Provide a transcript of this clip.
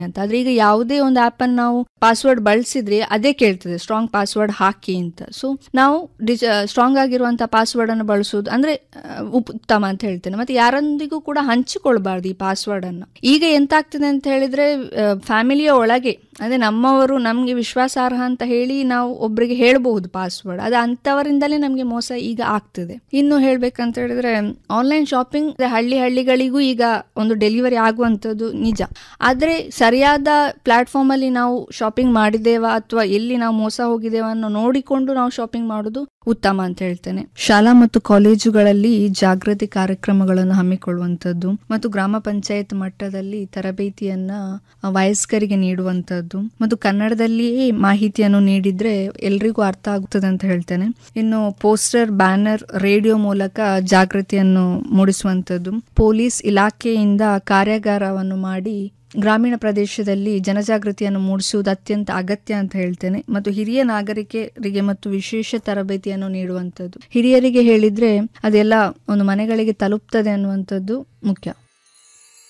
ಅಂತ ಆದ್ರೆ ಈಗ ಯಾವುದೇ ಒಂದು ಆಪ್ ಅನ್ನು ನಾವು ಪಾಸ್ವರ್ಡ್ ಬಳಸಿದ್ರೆ ಅದೇ ಕೇಳ್ತದೆ ಸ್ಟ್ರಾಂಗ್ ಪಾಸ್ವರ್ಡ್ ಹಾಕಿ ಅಂತ ಸೊ ನಾವು ಸ್ಟ್ರಾಂಗ್ ಆಗಿರುವಂತಹ ಪಾಸ್ವರ್ಡ್ ಅನ್ನು ಬಳಸುವುದು ಅಂದ್ರೆ ಆ, ಉತ್ತಮ ಅಂತ ಹೇಳ್ತೇನೆ ಮತ್ತೆ ಯಾರೊಂದಿಗೂ ಕೂಡ ಹಂಚಿಕೊಳ್ಬಾರ್ದು ಈ ಪಾಸ್ವರ್ಡ್ ಅನ್ನು ಈಗ ಎಂತ ಆಗ್ತದೆ ಅಂತ ಹೇಳಿದ್ರೆ ಫ್ಯಾಮಿಲಿಯ ಒಳಗೆ ಅದೇ ನಮ್ಮವರು ನಮ್ಗೆ ವಿಶ್ವಾಸಾರ್ಹ ಅಂತ ಹೇಳಿ ನಾವು ಒಬ್ರಿಗೆ ಹೇಳ್ಬಹುದು ಪಾಸ್ವರ್ಡ್ ಅದು ಅಂತವರಿಂದಲೇ ನಮ್ಗೆ ಮೋಸ ಈಗ ಆಗ್ತದೆ ಇನ್ನು ಹೇಳ್ಬೇಕಂತ ಹೇಳಿದ್ರೆ ಆನ್ಲೈನ್ ಶಾಪಿಂಗ್ ಹಳ್ಳಿ ಹಳ್ಳಿಗಳಿಗೂ ಈಗ ಒಂದು ಡೆಲಿವರಿ ಆಗುವಂಥದ್ದು ನಿಜ ಆದ್ರೆ ಸರಿಯಾದ ಪ್ಲಾಟ್ಫಾರ್ಮ್ ಅಲ್ಲಿ ನಾವು ಶಾಪಿಂಗ್ ಮಾಡಿದ್ದೇವಾ ಅಥವಾ ಎಲ್ಲಿ ನಾವು ಮೋಸ ಹೋಗಿದ್ದೇವಾ ಅನ್ನೋ ನೋಡಿಕೊಂಡು ನಾವು ಶಾಪಿಂಗ್ ಮಾಡೋದು ಉತ್ತಮ ಅಂತ ಹೇಳ್ತೇನೆ ಶಾಲಾ ಮತ್ತು ಕಾಲೇಜುಗಳಲ್ಲಿ ಜಾಗೃತಿ ಕಾರ್ಯಕ್ರಮಗಳನ್ನು ಹಮ್ಮಿಕೊಳ್ಳುವಂಥದ್ದು ಮತ್ತು ಗ್ರಾಮ ಪಂಚಾಯತ್ ಮಟ್ಟದಲ್ಲಿ ತರಬೇತಿಯನ್ನ ವಯಸ್ಕರಿಗೆ ನೀಡುವಂಥದ್ದು ಮತ್ತು ಕನ್ನಡದಲ್ಲಿಯೇ ಮಾಹಿತಿಯನ್ನು ನೀಡಿದ್ರೆ ಎಲ್ರಿಗೂ ಅರ್ಥ ಆಗುತ್ತದೆ ಅಂತ ಹೇಳ್ತೇನೆ ಇನ್ನು ಪೋಸ್ಟರ್ ಬ್ಯಾನರ್ ರೇಡಿಯೋ ಮೂಲಕ ಜಾಗೃತಿಯನ್ನು ಮೂಡಿಸುವಂಥದ್ದು ಪೊಲೀಸ್ ಇಲಾಖೆಯಿಂದ ಕಾರ್ಯಾಗಾರವನ್ನು ಮಾಡಿ ಗ್ರಾಮೀಣ ಪ್ರದೇಶದಲ್ಲಿ ಜನಜಾಗೃತಿಯನ್ನು ಮೂಡಿಸುವುದು ಅತ್ಯಂತ ಅಗತ್ಯ ಅಂತ ಹೇಳ್ತೇನೆ ಮತ್ತು ಹಿರಿಯ ನಾಗರಿಕರಿಗೆ ಮತ್ತು ವಿಶೇಷ ತರಬೇತಿಯನ್ನು ನೀಡುವಂಥದ್ದು ಹಿರಿಯರಿಗೆ ಹೇಳಿದ್ರೆ ಅದೆಲ್ಲ ಒಂದು ಮನೆಗಳಿಗೆ ತಲುಪ್ತದೆ ಅನ್ನುವಂಥದ್ದು ಮುಖ್ಯ